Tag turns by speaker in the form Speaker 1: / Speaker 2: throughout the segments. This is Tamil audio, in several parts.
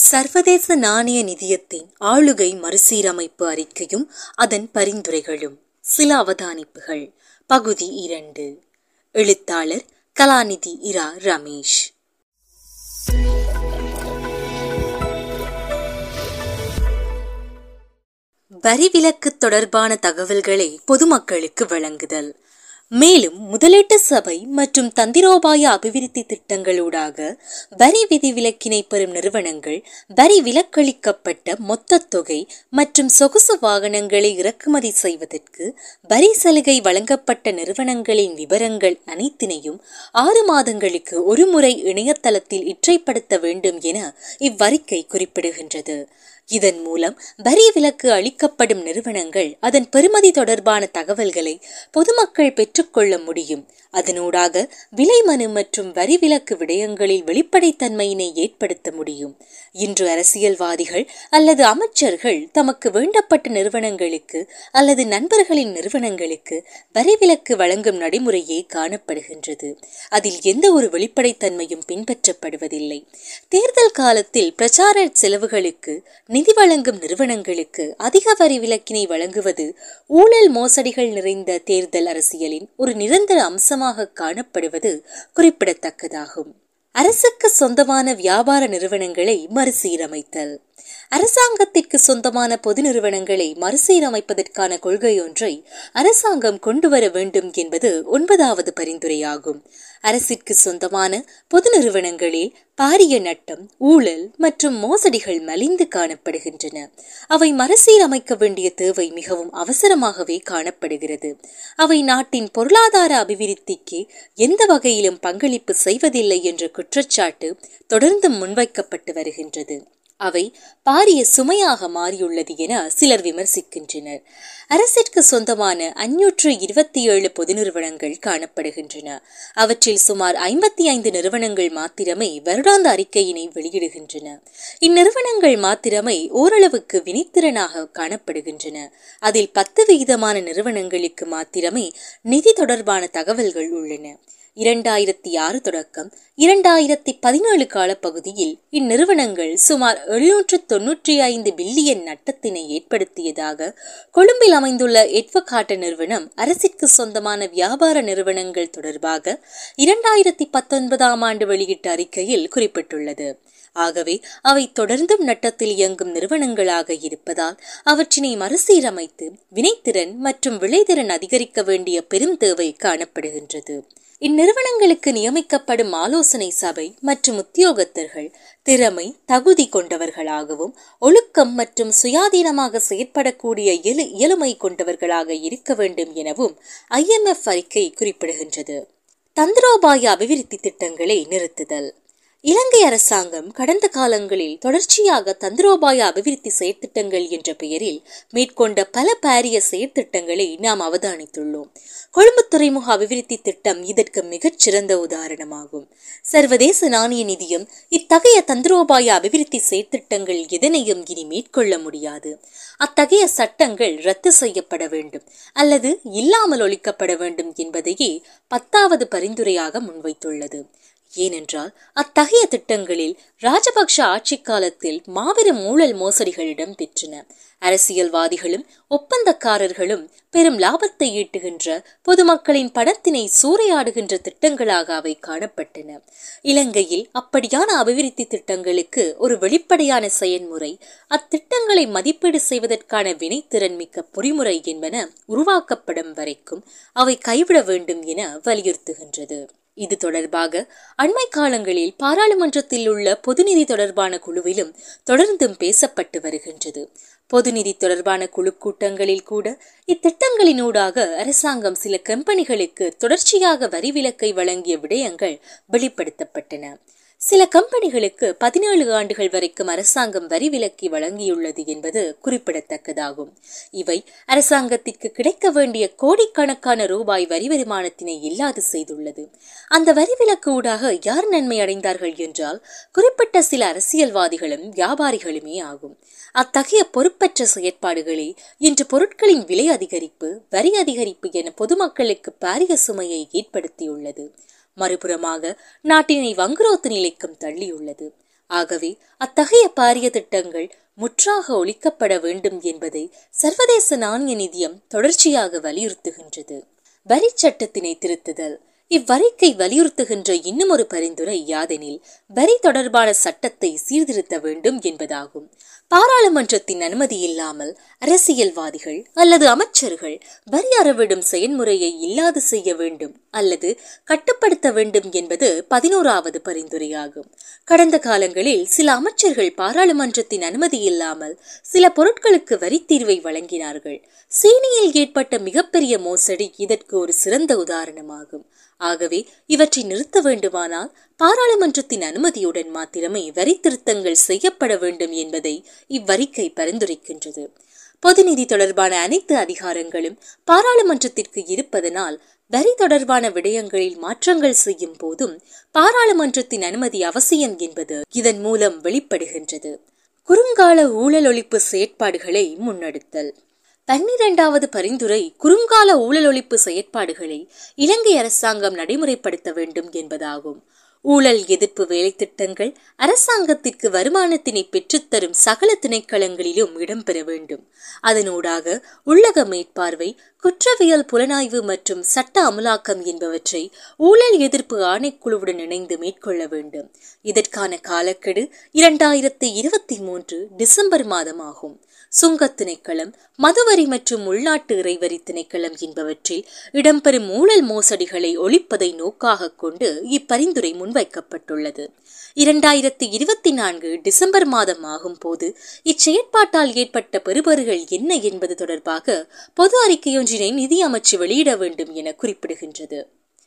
Speaker 1: சர்வதேச நாணய நிதியத்தின் ஆளுகை மறுசீரமைப்பு அறிக்கையும் அதன் பரிந்துரைகளும் சில அவதானிப்புகள் பகுதி இரண்டு எழுத்தாளர் கலாநிதி இரா ரமேஷ் வரி விலக்கு தொடர்பான தகவல்களை பொதுமக்களுக்கு வழங்குதல் மேலும் முதலீட்டு சபை மற்றும் தந்திரோபாய அபிவிருத்தி திட்டங்களூடாக வரி விதிவிலக்கினை பெறும் நிறுவனங்கள் வரி விலக்களிக்கப்பட்ட மொத்த தொகை மற்றும் சொகுசு வாகனங்களை இறக்குமதி செய்வதற்கு வரி சலுகை வழங்கப்பட்ட நிறுவனங்களின் விவரங்கள் அனைத்தினையும் ஆறு மாதங்களுக்கு ஒருமுறை இணையதளத்தில் இற்றைப்படுத்த வேண்டும் என இவ்வறிக்கை குறிப்பிடுகின்றது இதன் மூலம் வரி விலக்கு அளிக்கப்படும் நிறுவனங்கள் அதன் பெறுமதி தொடர்பான தகவல்களை பொதுமக்கள் பெற்றுக்கொள்ள முடியும் அதனூடாக விலை மனு மற்றும் வரி விலக்கு விடயங்களில் வெளிப்படைத்தன்மையினை ஏற்படுத்த முடியும் இன்று அரசியல்வாதிகள் அல்லது அமைச்சர்கள் தமக்கு வேண்டப்பட்ட நிறுவனங்களுக்கு அல்லது நண்பர்களின் நிறுவனங்களுக்கு வரி விலக்கு வழங்கும் நடைமுறையே காணப்படுகின்றது அதில் எந்த ஒரு வெளிப்படைத்தன்மையும் பின்பற்றப்படுவதில்லை தேர்தல் காலத்தில் பிரச்சார செலவுகளுக்கு நிதி வழங்கும் நிறுவனங்களுக்கு அதிக வரி விலக்கினை வழங்குவது ஊழல் மோசடிகள் நிறைந்த தேர்தல் அரசியலின் ஒரு நிரந்தர அம்சமாக காணப்படுவது குறிப்பிடத்தக்கதாகும் அரசுக்கு சொந்தமான வியாபார நிறுவனங்களை மறுசீரமைத்தல் அரசாங்கத்திற்கு சொந்தமான பொது நிறுவனங்களை மறுசீரமைப்பதற்கான கொள்கையொன்றை அரசாங்கம் கொண்டு வர வேண்டும் என்பது ஒன்பதாவது பரிந்துரையாகும் அரசிற்கு சொந்தமான பொது நிறுவனங்களில் பாரிய நட்டம் ஊழல் மற்றும் மோசடிகள் மலிந்து காணப்படுகின்றன அவை மறுசீரமைக்க வேண்டிய தேவை மிகவும் அவசரமாகவே காணப்படுகிறது அவை நாட்டின் பொருளாதார அபிவிருத்திக்கு எந்த வகையிலும் பங்களிப்பு செய்வதில்லை என்ற குற்றச்சாட்டு தொடர்ந்து முன்வைக்கப்பட்டு வருகின்றது அவை பாரிய சுமையாக மாறியுள்ளது என சிலர் விமர்சிக்கின்றனர் அரசிற்கு சொந்தமான அஞ்சூற்று இருபத்தி ஏழு பொது நிறுவனங்கள் காணப்படுகின்றன அவற்றில் சுமார் ஐம்பத்தி ஐந்து நிறுவனங்கள் மாத்திரமே வருடாந்த அறிக்கையினை வெளியிடுகின்றன இந்நிறுவனங்கள் மாத்திரமே ஓரளவுக்கு வினைத்திறனாக காணப்படுகின்றன அதில் பத்து விகிதமான நிறுவனங்களுக்கு மாத்திரமே நிதி தொடர்பான தகவல்கள் உள்ளன இரண்டாயிரத்தி ஆறு தொடக்கம் இரண்டாயிரத்தி பதினேழு காலப்பகுதியில் இந்நிறுவனங்கள் சுமார் எழுநூற்று தொன்னூற்றி ஐந்து பில்லியன் நட்டத்தினை ஏற்படுத்தியதாக கொழும்பில் அமைந்துள்ள எட்வகாட்ட நிறுவனம் அரசிற்கு சொந்தமான வியாபார நிறுவனங்கள் தொடர்பாக இரண்டாயிரத்தி பத்தொன்பதாம் ஆண்டு வெளியிட்ட அறிக்கையில் குறிப்பிட்டுள்ளது ஆகவே அவை தொடர்ந்தும் நட்டத்தில் இயங்கும் நிறுவனங்களாக இருப்பதால் அவற்றினை மறுசீரமைத்து வினைத்திறன் மற்றும் விளைதிறன் அதிகரிக்க வேண்டிய பெரும் தேவை காணப்படுகின்றது இந்நிறுவனங்களுக்கு நியமிக்கப்படும் ஆலோசனை சபை மற்றும் உத்தியோகத்தர்கள் திறமை தகுதி கொண்டவர்களாகவும் ஒழுக்கம் மற்றும் சுயாதீனமாக செயற்படக்கூடிய இயலு இயலுமை கொண்டவர்களாக இருக்க வேண்டும் எனவும் ஐஎம்எஃப் அறிக்கை குறிப்பிடுகின்றது தந்திரோபாய அபிவிருத்தி திட்டங்களை நிறுத்துதல் இலங்கை அரசாங்கம் கடந்த காலங்களில் தொடர்ச்சியாக தந்திரோபாய அபிவிருத்தி செயற்திட்டங்கள் என்ற பெயரில் மேற்கொண்ட பல பாரிய செயற்திட்டங்களை நாம் அவதானித்துள்ளோம் கொழும்பு துறைமுக அபிவிருத்தி திட்டம் இதற்கு மிகச் சிறந்த உதாரணமாகும் சர்வதேச நாணய நிதியம் இத்தகைய தந்திரோபாய அபிவிருத்தி செயற்திட்டங்கள் எதனையும் இனி மேற்கொள்ள முடியாது அத்தகைய சட்டங்கள் ரத்து செய்யப்பட வேண்டும் அல்லது இல்லாமல் ஒழிக்கப்பட வேண்டும் என்பதையே பத்தாவது பரிந்துரையாக முன்வைத்துள்ளது ஏனென்றால் அத்தகைய திட்டங்களில் ராஜபக்ஷ ஆட்சி காலத்தில் மாபெரும் ஊழல் மோசடிகள் இடம்பெற்றன அரசியல்வாதிகளும் ஒப்பந்தக்காரர்களும் பெரும் லாபத்தை ஈட்டுகின்ற பொதுமக்களின் பணத்தினை சூறையாடுகின்ற திட்டங்களாக அவை காணப்பட்டன இலங்கையில் அப்படியான அபிவிருத்தி திட்டங்களுக்கு ஒரு வெளிப்படையான செயல்முறை அத்திட்டங்களை மதிப்பீடு செய்வதற்கான வினைத்திறன் மிக்க பொறிமுறை என்பன உருவாக்கப்படும் வரைக்கும் அவை கைவிட வேண்டும் என வலியுறுத்துகின்றது இது தொடர்பாக அண்மை காலங்களில் பாராளுமன்றத்தில் உள்ள பொதுநிதி தொடர்பான குழுவிலும் தொடர்ந்தும் பேசப்பட்டு வருகின்றது பொதுநிதி தொடர்பான குழு கூட்டங்களில் கூட இத்திட்டங்களினூடாக அரசாங்கம் சில கம்பெனிகளுக்கு தொடர்ச்சியாக வரி விலக்கை வழங்கிய விடயங்கள் வெளிப்படுத்தப்பட்டன சில கம்பெனிகளுக்கு பதினேழு ஆண்டுகள் வரைக்கும் அரசாங்கம் வரி விலக்கி வழங்கியுள்ளது என்பது குறிப்பிடத்தக்கதாகும் இவை அரசாங்கத்திற்கு கிடைக்க வேண்டிய கோடிக்கணக்கான ரூபாய் வரி வருமானத்தினை இல்லாது செய்துள்ளது அந்த வரி விலக்கு ஊடாக யார் நன்மை அடைந்தார்கள் என்றால் குறிப்பிட்ட சில அரசியல்வாதிகளும் வியாபாரிகளுமே ஆகும் அத்தகைய பொறுப்பற்ற செயற்பாடுகளே இன்று பொருட்களின் விலை அதிகரிப்பு வரி அதிகரிப்பு என பொதுமக்களுக்கு பாரிய சுமையை ஏற்படுத்தியுள்ளது மறுபுறமாக நாட்டினை வங்குரோத்து நிலைக்கும் தள்ளியுள்ளது ஆகவே அத்தகைய பாரிய திட்டங்கள் முற்றாக ஒழிக்கப்பட வேண்டும் என்பதை சர்வதேச நாணய நிதியம் தொடர்ச்சியாக வலியுறுத்துகின்றது வரி சட்டத்தினை திருத்துதல் இவ்வறிக்கை வலியுறுத்துகின்ற இன்னும் ஒரு பரிந்துரை யாதெனில் வரி தொடர்பான சட்டத்தை சீர்திருத்த வேண்டும் என்பதாகும் பாராளுமன்றத்தின் அனுமதி இல்லாமல் அரசியல்வாதிகள் அல்லது அமைச்சர்கள் வரி அறவிடும் செயல்முறையை இல்லாது செய்ய வேண்டும் அல்லது கட்டுப்படுத்த வேண்டும் என்பது பதினோராவது பரிந்துரையாகும் கடந்த காலங்களில் சில அமைச்சர்கள் பாராளுமன்றத்தின் அனுமதி இல்லாமல் சில பொருட்களுக்கு வரி தீர்வை வழங்கினார்கள் சீனியில் ஏற்பட்ட மிகப்பெரிய மோசடி இதற்கு ஒரு சிறந்த உதாரணமாகும் ஆகவே இவற்றை நிறுத்த வேண்டுமானால் பாராளுமன்றத்தின் அனுமதியுடன் மாத்திரமே வரி திருத்தங்கள் செய்யப்பட வேண்டும் என்பதை இவ்வறிக்கை பரிந்துரைக்கின்றது பொது நிதி தொடர்பான அனைத்து அதிகாரங்களும் பாராளுமன்றத்திற்கு இருப்பதனால் வரி தொடர்பான விடயங்களில் மாற்றங்கள் செய்யும் போதும் பாராளுமன்றத்தின் அனுமதி அவசியம் என்பது இதன் மூலம் வெளிப்படுகின்றது குறுங்கால ஊழல் ஒழிப்பு செயற்பாடுகளை முன்னெடுத்தல் பன்னிரண்டாவது பரிந்துரை குறுங்கால ஊழல் ஒழிப்பு செயற்பாடுகளை இலங்கை அரசாங்கம் நடைமுறைப்படுத்த வேண்டும் என்பதாகும் ஊழல் எதிர்ப்பு வேலை திட்டங்கள் அரசாங்கத்திற்கு வருமானத்தினை பெற்றுத்தரும் சகல திணைக்களங்களிலும் இடம்பெற வேண்டும் அதனூடாக உள்ளக மேற்பார்வை குற்றவியல் புலனாய்வு மற்றும் சட்ட அமலாக்கம் என்பவற்றை ஊழல் எதிர்ப்பு ஆணைக்குழுவுடன் இணைந்து மேற்கொள்ள வேண்டும் இதற்கான காலக்கெடு இரண்டாயிரத்தி இருபத்தி மூன்று டிசம்பர் மாதம் ஆகும் சுங்க திணைக்களம் மதுவரி மற்றும் உள்நாட்டு இறைவரி திணைக்களம் என்பவற்றில் இடம்பெறும் ஊழல் மோசடிகளை ஒழிப்பதை நோக்காக கொண்டு இப்பரிந்துரை முன்வைக்கப்பட்டுள்ளது இரண்டாயிரத்தி இருபத்தி நான்கு டிசம்பர் மாதம் ஆகும் போது இச்செயற்பாட்டால் ஏற்பட்ட பெறுபறுகள் என்ன என்பது தொடர்பாக பொது அறிக்கையொன்றினை நிதி அமைச்சு வெளியிட வேண்டும் என குறிப்பிடுகின்றது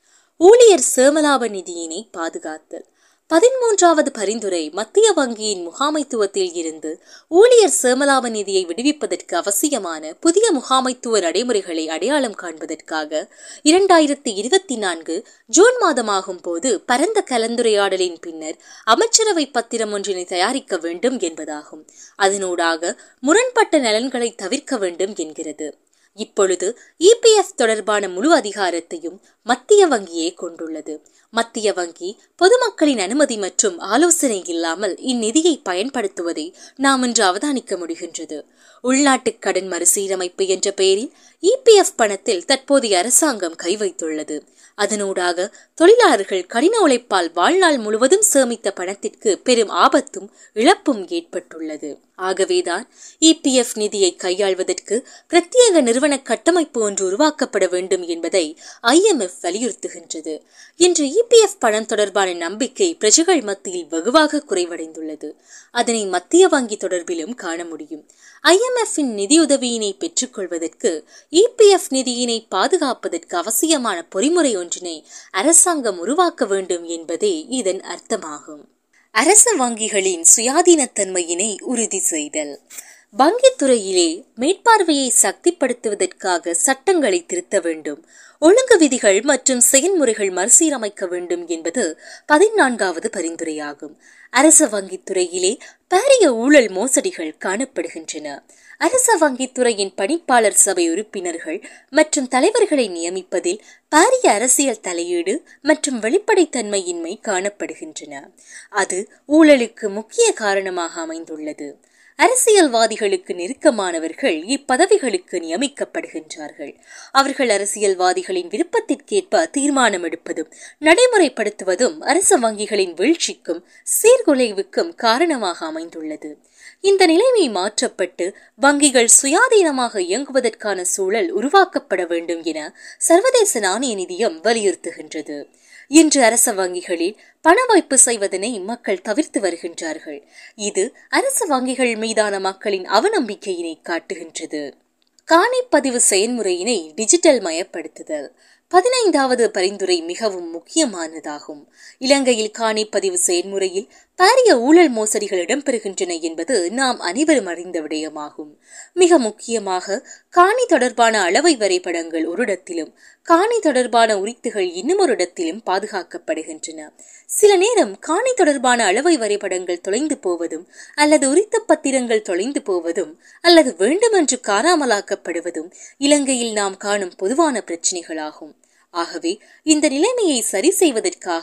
Speaker 1: ஊழியர் சேமலாப நிதியினை பாதுகாத்தல் பதிமூன்றாவது பரிந்துரை மத்திய வங்கியின் முகாமைத்துவத்தில் இருந்து ஊழியர் சேமலாப நிதியை விடுவிப்பதற்கு அவசியமான புதிய முகாமைத்துவ நடைமுறைகளை அடையாளம் காண்பதற்காக இரண்டாயிரத்தி இருபத்தி நான்கு ஜூன் மாதமாகும் போது பரந்த கலந்துரையாடலின் பின்னர் அமைச்சரவை பத்திரம் ஒன்றினை தயாரிக்க வேண்டும் என்பதாகும் அதனூடாக முரண்பட்ட நலன்களை தவிர்க்க வேண்டும் என்கிறது இப்பொழுது இபிஎஃப் தொடர்பான முழு அதிகாரத்தையும் மத்திய வங்கியே கொண்டுள்ளது மத்திய வங்கி பொதுமக்களின் அனுமதி மற்றும் ஆலோசனை இல்லாமல் இந்நிதியை பயன்படுத்துவதை நாம் இன்று அவதானிக்க முடிகின்றது உள்நாட்டு கடன் மறுசீரமைப்பு என்ற பெயரில் இபிஎஃப் பணத்தில் தற்போதைய அரசாங்கம் கை வைத்துள்ளது அதனூடாக தொழிலாளர்கள் கடின உழைப்பால் வாழ்நாள் முழுவதும் சேமித்த பணத்திற்கு பெரும் ஆபத்தும் இழப்பும் ஏற்பட்டுள்ளது ஆகவேதான் இபிஎஃப் நிதியை கையாள்வதற்கு பிரத்யேக நிறுவன கட்டமைப்பு ஒன்று உருவாக்கப்பட வேண்டும் என்பதை ஐஎம்எஃப் வலியுறுத்துகின்றது இன்று இபிஎஃப் பணம் தொடர்பான நம்பிக்கை பிரஜைகள் மத்தியில் வெகுவாக குறைவடைந்துள்ளது அதனை மத்திய வங்கி தொடர்பிலும் காண முடியும் ஐஎம்எஃப்பின் நிதியுதவியினை பெற்றுக்கொள்வதற்கு இபிஎஃப் நிதியினை பாதுகாப்பதற்கு அவசியமான பொறிமுறை ஒன்றினை அரசாங்கம் உருவாக்க வேண்டும் என்பதே இதன் அர்த்தமாகும் அரச வங்கிகளின் சுயாதீனத்தன்மையினை உறுதி செய்தல் வங்கித்துறையிலே மேற்பார்வையை சக்திப்படுத்துவதற்காக சட்டங்களை திருத்த வேண்டும் ஒழுங்கு விதிகள் மற்றும் செயல்முறைகள் மறுசீரமைக்க வேண்டும் என்பது பதினான்காவது பரிந்துரையாகும் அரச வங்கித்துறையிலே பாரிய ஊழல் மோசடிகள் காணப்படுகின்றன அரச வங்கித்துறையின் பணிப்பாளர் சபை உறுப்பினர்கள் மற்றும் தலைவர்களை நியமிப்பதில் பாரிய அரசியல் தலையீடு மற்றும் வெளிப்படைத்தன்மையின்மை காணப்படுகின்றன அது ஊழலுக்கு முக்கிய காரணமாக அமைந்துள்ளது அரசியல்வாதிகளுக்கு நெருக்கமானவர்கள் இப்பதவிகளுக்கு நியமிக்கப்படுகின்றார்கள் அவர்கள் அரசியல்வாதிகளின் விருப்பத்திற்கேற்ப தீர்மானம் எடுப்பதும் நடைமுறைப்படுத்துவதும் அரச வங்கிகளின் வீழ்ச்சிக்கும் சீர்குலைவுக்கும் காரணமாக அமைந்துள்ளது இந்த நிலைமை மாற்றப்பட்டு வங்கிகள் சுயாதீனமாக இயங்குவதற்கான சூழல் உருவாக்கப்பட வேண்டும் என சர்வதேச நாணய நிதியம் வலியுறுத்துகின்றது இன்று அரச வங்கிகளில் பண வைப்பு செய்வதனை மக்கள் தவிர்த்து வருகின்றார்கள் இது அரச வங்கிகள் மீதான மக்களின் அவநம்பிக்கையினை காட்டுகின்றது காணிப்பதிவு செயல்முறையினை டிஜிட்டல் மயப்படுத்துதல் பதினைந்தாவது பரிந்துரை மிகவும் முக்கியமானதாகும் இலங்கையில் காணிப்பதிவு செயல்முறையில் பாரிய ஊழல் மோசடிகள் இடம்பெறுகின்றன என்பது நாம் அனைவரும் அறிந்த விடயமாகும் மிக முக்கியமாக காணி தொடர்பான அளவை வரைபடங்கள் ஒரு இடத்திலும் காணி தொடர்பான உரித்துகள் இன்னும் ஒரு இடத்திலும் பாதுகாக்கப்படுகின்றன சில நேரம் காணி தொடர்பான அளவை வரைபடங்கள் தொலைந்து போவதும் அல்லது உரித்த பத்திரங்கள் தொலைந்து போவதும் அல்லது வேண்டுமென்று காணாமலாக்கப்படுவதும் இலங்கையில் நாம் காணும் பொதுவான பிரச்சினைகளாகும் ஆகவே இந்த நிலைமையை சரி செய்வதற்காக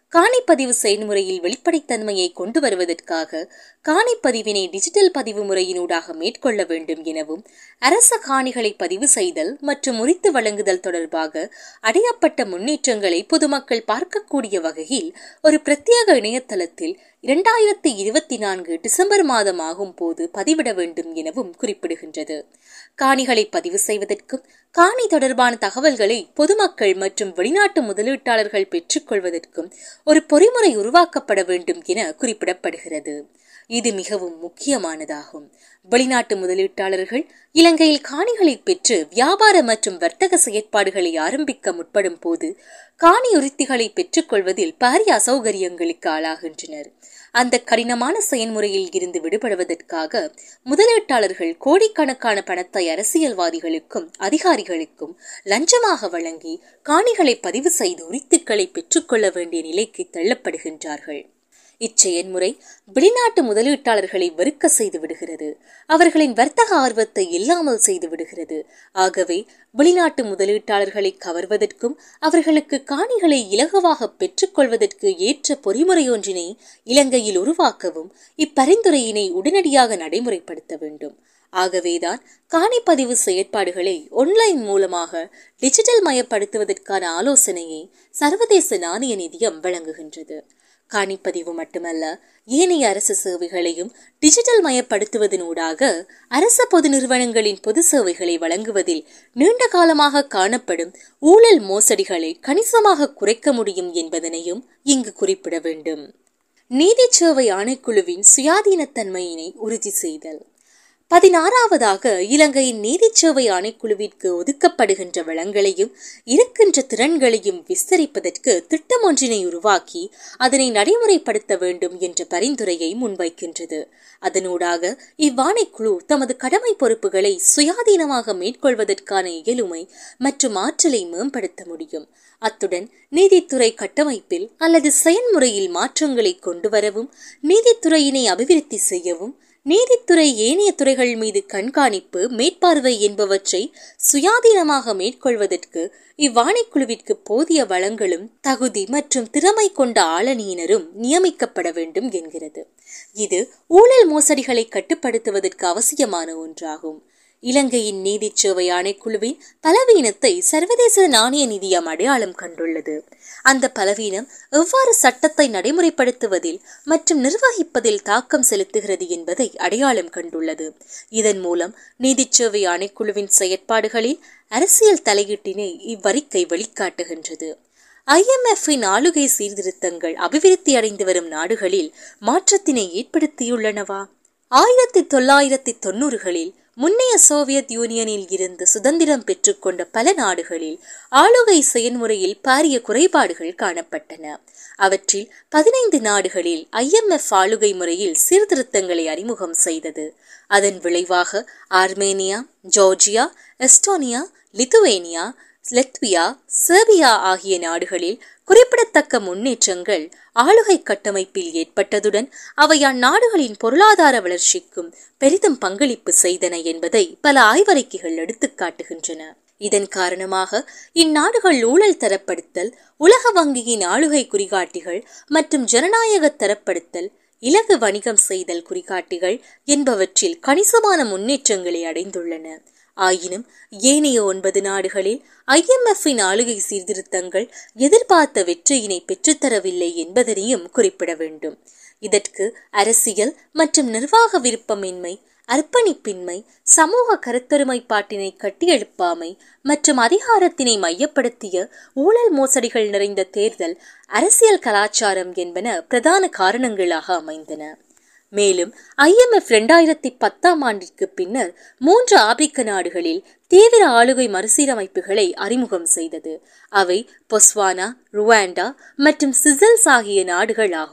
Speaker 1: காணிப்பதிவு செயல்முறையில் வெளிப்படைத்தன்மையை கொண்டு வருவதற்காக காணிப்பதிவினை டிஜிட்டல் பதிவு முறையினூடாக மேற்கொள்ள வேண்டும் எனவும் அரச காணிகளை பதிவு செய்தல் மற்றும் முறித்து வழங்குதல் தொடர்பாக அடையப்பட்ட முன்னேற்றங்களை பொதுமக்கள் பார்க்கக்கூடிய வகையில் ஒரு பிரத்யேக இணையதளத்தில் இரண்டாயிரத்தி இருபத்தி நான்கு டிசம்பர் மாதம் ஆகும் போது பதிவிட வேண்டும் எனவும் குறிப்பிடுகின்றது காணிகளை பதிவு செய்வதற்கும் காணி தொடர்பான தகவல்களை பொதுமக்கள் மற்றும் வெளிநாட்டு முதலீட்டாளர்கள் பெற்றுக்கொள்வதற்கும் ஒரு பொறிமுறை உருவாக்கப்பட வேண்டும் என குறிப்பிடப்படுகிறது இது மிகவும் முக்கியமானதாகும் வெளிநாட்டு முதலீட்டாளர்கள் இலங்கையில் காணிகளை பெற்று வியாபார மற்றும் வர்த்தக செயற்பாடுகளை ஆரம்பிக்க முற்படும் போது காணி உரித்திகளை பெற்றுக்கொள்வதில் பாரிய அசௌகரியங்களுக்கு ஆளாகின்றனர் அந்த கடினமான செயல்முறையில் இருந்து விடுபடுவதற்காக முதலீட்டாளர்கள் கோடிக்கணக்கான பணத்தை அரசியல்வாதிகளுக்கும் அதிகாரிகளுக்கும் லஞ்சமாக வழங்கி காணிகளை பதிவு செய்து உரித்துக்களை பெற்றுக்கொள்ள வேண்டிய நிலைக்கு தள்ளப்படுகின்றார்கள் இச்செயன்முறை வெளிநாட்டு முதலீட்டாளர்களை வெறுக்க செய்து விடுகிறது அவர்களின் வர்த்தக ஆர்வத்தை இல்லாமல் செய்து விடுகிறது ஆகவே வெளிநாட்டு முதலீட்டாளர்களை கவர்வதற்கும் அவர்களுக்கு காணிகளை இலகுவாக பெற்றுக்கொள்வதற்கு ஏற்ற பொறிமுறையொன்றினை இலங்கையில் உருவாக்கவும் இப்பரிந்துரையினை உடனடியாக நடைமுறைப்படுத்த வேண்டும் ஆகவேதான் காணிப்பதிவு செயற்பாடுகளை ஒன்லைன் மூலமாக டிஜிட்டல் மயப்படுத்துவதற்கான ஆலோசனையை சர்வதேச நாணய நிதியம் வழங்குகின்றது காணிப்பதிவு மட்டுமல்ல ஏனைய அரசு சேவைகளையும் டிஜிட்டல் மயப்படுத்துவதனூடாக அரச பொது நிறுவனங்களின் பொது சேவைகளை வழங்குவதில் நீண்ட காலமாக காணப்படும் ஊழல் மோசடிகளை கணிசமாக குறைக்க முடியும் என்பதனையும் இங்கு குறிப்பிட வேண்டும் நீதிச்சேவை ஆணைக்குழுவின் சுயாதீனத்தன்மையினை உறுதி செய்தல் பதினாறாவதாக இலங்கையின் நீதிச்சேவை ஆணைக்குழுவிற்கு ஒதுக்கப்படுகின்ற வளங்களையும் இருக்கின்ற திறன்களையும் விஸ்தரிப்பதற்கு திட்டம் ஒன்றினை உருவாக்கி அதனை நடைமுறைப்படுத்த வேண்டும் என்ற பரிந்துரையை முன்வைக்கின்றது அதனூடாக இவ்வாணைக்குழு தமது கடமை பொறுப்புகளை சுயாதீனமாக மேற்கொள்வதற்கான இயலுமை மற்றும் ஆற்றலை மேம்படுத்த முடியும் அத்துடன் நீதித்துறை கட்டமைப்பில் அல்லது செயல்முறையில் மாற்றங்களை கொண்டு வரவும் நீதித்துறையினை அபிவிருத்தி செய்யவும் நீதித்துறை ஏனைய துறைகள் மீது கண்காணிப்பு மேற்பார்வை என்பவற்றை சுயாதீனமாக மேற்கொள்வதற்கு இவ்வாணைக்குழுவிற்கு போதிய வளங்களும் தகுதி மற்றும் திறமை கொண்ட ஆளணியினரும் நியமிக்கப்பட வேண்டும் என்கிறது இது ஊழல் மோசடிகளை கட்டுப்படுத்துவதற்கு அவசியமான ஒன்றாகும் இலங்கையின் நீதிச்சேவை ஆணைக்குழுவின் பலவீனத்தை சர்வதேச நாணய நிதியம் அடையாளம் கண்டுள்ளது அந்த பலவீனம் எவ்வாறு சட்டத்தை நடைமுறைப்படுத்துவதில் மற்றும் நிர்வகிப்பதில் தாக்கம் செலுத்துகிறது என்பதை அடையாளம் கண்டுள்ளது இதன் மூலம் நீதிச்சேவை ஆணைக்குழுவின் செயற்பாடுகளில் அரசியல் தலையீட்டினை இவ்வறிக்கை வெளிக்காட்டுகின்றது ஐஎம்எஃப்பின் ஆளுகை சீர்திருத்தங்கள் அபிவிருத்தி அடைந்து வரும் நாடுகளில் மாற்றத்தினை ஏற்படுத்தியுள்ளனவா ஆயிரத்தி தொள்ளாயிரத்தி தொன்னூறுகளில் முன்னைய சோவியத் யூனியனில் இருந்து சுதந்திரம் பெற்றுக்கொண்ட பல நாடுகளில் ஆளுகை செயல்முறையில் பாரிய குறைபாடுகள் காணப்பட்டன அவற்றில் பதினைந்து நாடுகளில் ஐஎம்எஃப் ஆளுகை முறையில் சீர்திருத்தங்களை அறிமுகம் செய்தது அதன் விளைவாக Armenia Georgia Estonia Lithuania Latvia Serbia ஆகிய நாடுகளில் குறிப்பிடத்தக்க முன்னேற்றங்கள் ஆளுகை கட்டமைப்பில் ஏற்பட்டதுடன் அவை அந்நாடுகளின் பொருளாதார வளர்ச்சிக்கும் பெரிதும் பங்களிப்பு செய்தன என்பதை பல ஆய்வறிக்கைகள் எடுத்துக்காட்டுகின்றன இதன் காரணமாக இந்நாடுகள் ஊழல் தரப்படுத்தல் உலக வங்கியின் ஆளுகை குறிகாட்டிகள் மற்றும் ஜனநாயக தரப்படுத்தல் இலகு வணிகம் செய்தல் குறிகாட்டிகள் என்பவற்றில் கணிசமான முன்னேற்றங்களை அடைந்துள்ளன ஆயினும் ஏனைய ஒன்பது நாடுகளில் ஐஎம்எஃப்பின் ஆளுகை சீர்திருத்தங்கள் எதிர்பார்த்த வெற்றியினை பெற்றுத்தரவில்லை என்பதனையும் குறிப்பிட வேண்டும் இதற்கு அரசியல் மற்றும் நிர்வாக விருப்பமின்மை அர்ப்பணிப்பின்மை சமூக கருத்தொருமைப்பாட்டினை கட்டியெழுப்பாமை மற்றும் அதிகாரத்தினை மையப்படுத்திய ஊழல் மோசடிகள் நிறைந்த தேர்தல் அரசியல் கலாச்சாரம் என்பன பிரதான காரணங்களாக அமைந்தன மேலும் ஐஎம்எஃப் இரண்டாயிரத்தி பத்தாம் ஆண்டிற்கு பின்னர் மூன்று ஆப்பிரிக்க நாடுகளில் தீவிர ஆளுகை மறுசீரமைப்புகளை அறிமுகம் செய்தது அவை பொஸ்வானா ருவாண்டா மற்றும் சிசல்ஸ் ஆகிய நாடுகள் ஆகும்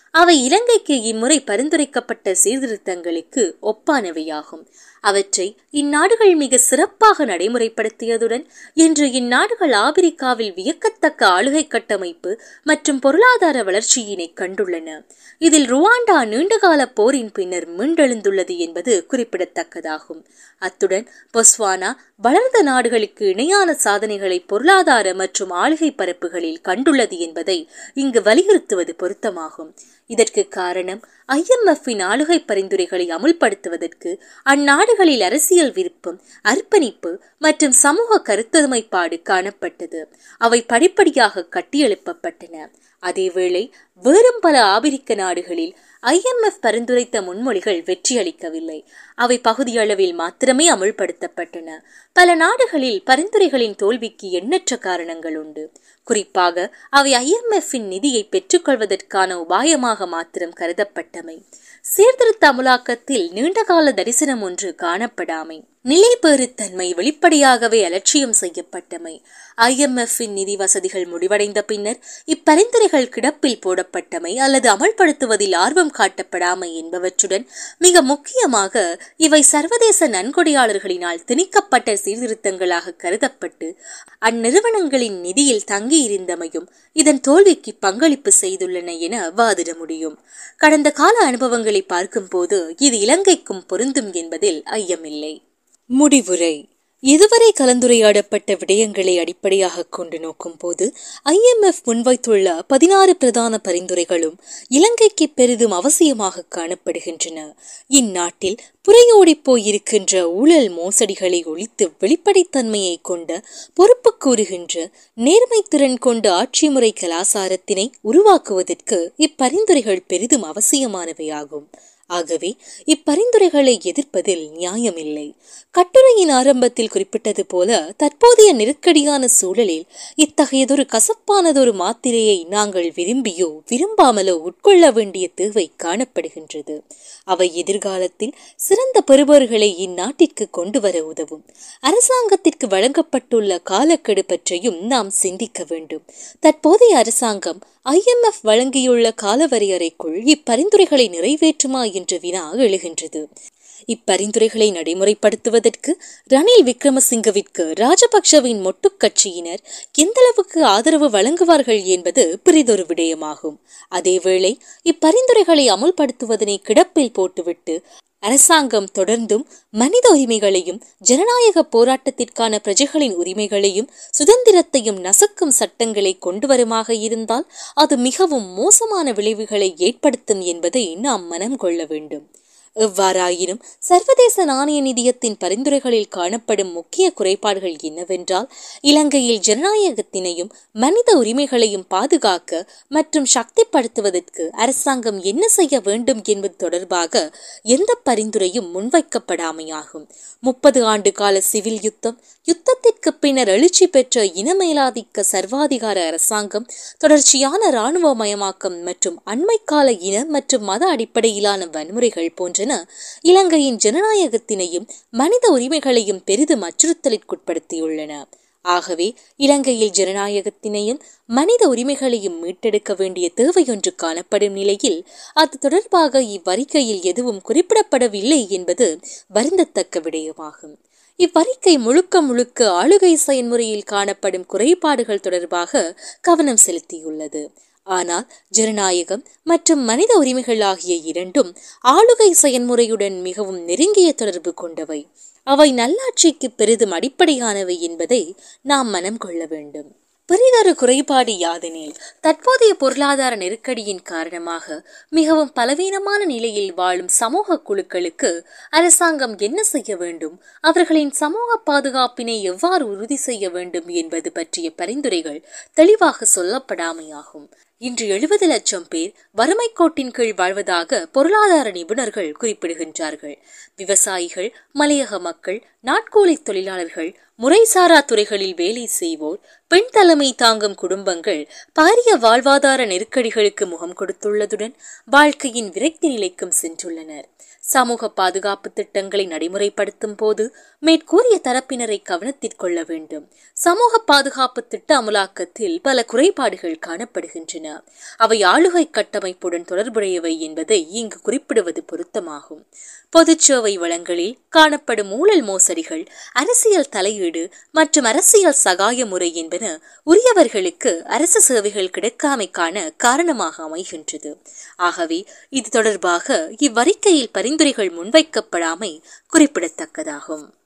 Speaker 1: அவை இலங்கைக்கு இம்முறை பரிந்துரைக்கப்பட்ட சீர்திருத்தங்களுக்கு ஒப்பானவையாகும் அவற்றை இந்நாடுகள் மிக சிறப்பாக நடைமுறைப்படுத்தியதுடன் இன்று இந்நாடுகள் ஆபிரிக்காவில் வியக்கத்தக்க ஆளுகை கட்டமைப்பு மற்றும் பொருளாதார வளர்ச்சியினை கண்டுள்ளன இதில் ருவாண்டா நீண்டகால போரின் பின்னர் மீண்டெழுந்துள்ளது என்பது குறிப்பிடத்தக்கதாகும் அத்துடன் பொஸ்வானா வளர்ந்த நாடுகளுக்கு இணையான சாதனைகளை பொருளாதார மற்றும் ஆளுகை பரப்புகளில் கண்டுள்ளது என்பதை இங்கு வலியுறுத்துவது பொருத்தமாகும் இதற்கு காரணம் ஐஎம்எஃப்பின் ஆளுகை பரிந்துரைகளை அமுல்படுத்துவதற்கு அந்நாடுகளில் அரசியல் விருப்பம் அர்ப்பணிப்பு மற்றும் சமூக கருத்தொருமைப்பாடு காணப்பட்டது அவை படிப்படியாக கட்டியெழுப்பப்பட்டன அதேவேளை வேறும் பல ஆபிரிக்க நாடுகளில் ஐஎம்எஃப் பரிந்துரைத்த முன்மொழிகள் வெற்றியளிக்கவில்லை அவை பகுதியளவில் மாத்திரமே அமுல்படுத்தப்பட்டன பல நாடுகளில் பரிந்துரைகளின் தோல்விக்கு எண்ணற்ற காரணங்கள் உண்டு குறிப்பாக அவை ஐஎம்எஃப்பின் நிதியை பெற்றுக்கொள்வதற்கான உபாயமாக மாத்திரம் கருதப்பட்டமை சீர்திருத்த அமுலாக்கத்தில் நீண்டகால தரிசனம் ஒன்று காணப்படாமை நிலைபேறுத்தன்மை வெளிப்படையாகவே அலட்சியம் செய்யப்பட்டமை ஐஎம்எஃப்பின் நிதி வசதிகள் முடிவடைந்த பின்னர் இப்பரிந்துரைகள் கிடப்பில் போடப்பட்டமை அல்லது அமல்படுத்துவதில் ஆர்வம் காட்டப்படாமை என்பவற்றுடன் மிக முக்கியமாக இவை சர்வதேச நன்கொடையாளர்களினால் திணிக்கப்பட்ட சீர்திருத்தங்களாக கருதப்பட்டு அந்நிறுவனங்களின் நிதியில் தங்கியிருந்தமையும் இதன் தோல்விக்கு பங்களிப்பு செய்துள்ளன என வாதிட முடியும் கடந்த கால அனுபவங்களை பார்க்கும்போது இது இலங்கைக்கும் பொருந்தும் என்பதில் ஐயமில்லை முடிவுரை இதுவரை கலந்துரையாடப்பட்ட விடயங்களை அடிப்படையாக கொண்டு நோக்கும் போது ஐஎம்எஃப் முன்வைத்துள்ள பதினாறு பிரதான பரிந்துரைகளும் இலங்கைக்கு பெரிதும் அவசியமாக காணப்படுகின்றன இந்நாட்டில் புறையோடி போயிருக்கின்ற ஊழல் மோசடிகளை ஒழித்து வெளிப்படைத்தன்மையை கொண்ட பொறுப்பு கூறுகின்ற நேர்மைத்திறன் கொண்ட ஆட்சி முறை கலாசாரத்தினை உருவாக்குவதற்கு இப்பரிந்துரைகள் பெரிதும் அவசியமானவையாகும் ஆகவே இப்பரிந்துரைகளை எதிர்ப்பதில் நியாயமில்லை கட்டுரையின் ஆரம்பத்தில் குறிப்பிட்டது போல தற்போதைய நெருக்கடியான சூழலில் இத்தகையதொரு கசப்பானதொரு மாத்திரையை நாங்கள் விரும்பியோ விரும்பாமலோ உட்கொள்ள வேண்டிய தேவை காணப்படுகின்றது அவை எதிர்காலத்தில் சிறந்த பெறுபவர்களை இந்நாட்டிற்கு கொண்டு வர உதவும் அரசாங்கத்திற்கு வழங்கப்பட்டுள்ள காலக்கெடு பற்றியும் நாம் சிந்திக்க வேண்டும் தற்போதைய அரசாங்கம் ஐஎம்எஃப் வழங்கியுள்ள காலவரையறைக்குள் இப்பரிந்துரைகளை நிறைவேற்றுமா என்ற வினா எழுகின்றது இப்பரிந்துரைகளை நடைமுறைப்படுத்துவதற்கு ரணில் விக்ரமசிங்கவிற்கு ராஜபக்ஷவின் மொட்டு கட்சியினர் எந்தளவுக்கு ஆதரவு வழங்குவார்கள் என்பது பிரிதொரு விடயமாகும் அதேவேளை இப்பரிந்துரைகளை அமுல்படுத்துவதனை கிடப்பில் போட்டுவிட்டு அரசாங்கம் தொடர்ந்தும் மனித உரிமைகளையும் ஜனநாயக போராட்டத்திற்கான பிரஜைகளின் உரிமைகளையும் சுதந்திரத்தையும் நசுக்கும் சட்டங்களை கொண்டு வருமாக இருந்தால் அது மிகவும் மோசமான விளைவுகளை ஏற்படுத்தும் என்பதை நாம் மனம் கொள்ள வேண்டும் எவ்வாறாயினும் சர்வதேச நாணய நிதியத்தின் பரிந்துரைகளில் காணப்படும் முக்கிய குறைபாடுகள் என்னவென்றால் இலங்கையில் ஜனநாயகத்தினையும் மனித உரிமைகளையும் பாதுகாக்க மற்றும் சக்திப்படுத்துவதற்கு அரசாங்கம் என்ன செய்ய வேண்டும் என்பது தொடர்பாக எந்த பரிந்துரையும் முன்வைக்கப்படாமையாகும் முப்பது ஆண்டு கால சிவில் யுத்தம் யுத்தத்திற்கு பின்னர் எழுச்சி பெற்ற இனமேலாதிக்க சர்வாதிகார அரசாங்கம் தொடர்ச்சியான இராணுவமயமாக்கம் மற்றும் அண்மைக்கால இன மற்றும் மத அடிப்படையிலான வன்முறைகள் போன்றன இலங்கையின் ஜனநாயகத்தினையும் மனித உரிமைகளையும் பெரிதும் அச்சுறுத்தலிற்குட்படுத்தியுள்ளன ஆகவே இலங்கையில் ஜனநாயகத்தினையும் மனித உரிமைகளையும் மீட்டெடுக்க வேண்டிய தேவையொன்று காணப்படும் நிலையில் அது தொடர்பாக இவ்வறிக்கையில் எதுவும் குறிப்பிடப்படவில்லை என்பது வருந்தத்தக்க விடயமாகும் இவ்வறிக்கை முழுக்க முழுக்க ஆளுகை செயல்முறையில் காணப்படும் குறைபாடுகள் தொடர்பாக கவனம் செலுத்தியுள்ளது ஆனால் ஜனநாயகம் மற்றும் மனித உரிமைகள் ஆகிய இரண்டும் ஆளுகை செயல்முறையுடன் மிகவும் நெருங்கிய தொடர்பு கொண்டவை அவை நல்லாட்சிக்கு பெரிதும் அடிப்படையானவை என்பதை நாம் மனம் கொள்ள வேண்டும் பெரிதொரு குறைபாடு யாதெனில் தற்போதைய பொருளாதார நெருக்கடியின் காரணமாக மிகவும் பலவீனமான நிலையில் வாழும் சமூக குழுக்களுக்கு அரசாங்கம் என்ன செய்ய வேண்டும் அவர்களின் சமூக பாதுகாப்பினை எவ்வாறு உறுதி செய்ய வேண்டும் என்பது பற்றிய பரிந்துரைகள் தெளிவாக சொல்லப்படாமையாகும் இன்று எழுபது லட்சம் பேர் வறுமை கோட்டின் கீழ் வாழ்வதாக பொருளாதார நிபுணர்கள் குறிப்பிடுகின்றார்கள் விவசாயிகள் மலையக மக்கள் நாட்கூலி தொழிலாளர்கள் முறைசாரா துறைகளில் வேலை செய்வோர் பெண் தலைமை தாங்கும் குடும்பங்கள் பாரிய வாழ்வாதார நெருக்கடிகளுக்கு முகம் கொடுத்துள்ளதுடன் வாழ்க்கையின் விரக்தி நிலைக்கும் சென்றுள்ளனர் சமூக பாதுகாப்பு திட்டங்களை நடைமுறைப்படுத்தும் போது மேற்கூறிய தரப்பினரை கவனத்தில் கொள்ள வேண்டும் சமூக பாதுகாப்பு திட்ட அமலாக்கத்தில் பல குறைபாடுகள் காணப்படுகின்றன அவை ஆளுகை கட்டமைப்புடன் தொடர்புடையவை என்பதை இங்கு குறிப்பிடுவது பொருத்தமாகும் பொதுச்சேவை வளங்களில் காணப்படும் ஊழல் மோசடிகள் அரசியல் தலையீடு மற்றும் அரசியல் சகாய முறை என்பன உரியவர்களுக்கு அரசு சேவைகள் கிடைக்காமைக்கான காரணமாக அமைகின்றது ஆகவே இது தொடர்பாக இவ்வறிக்கையில் பரிந்துரைகள் முன்வைக்கப்படாமை குறிப்பிடத்தக்கதாகும்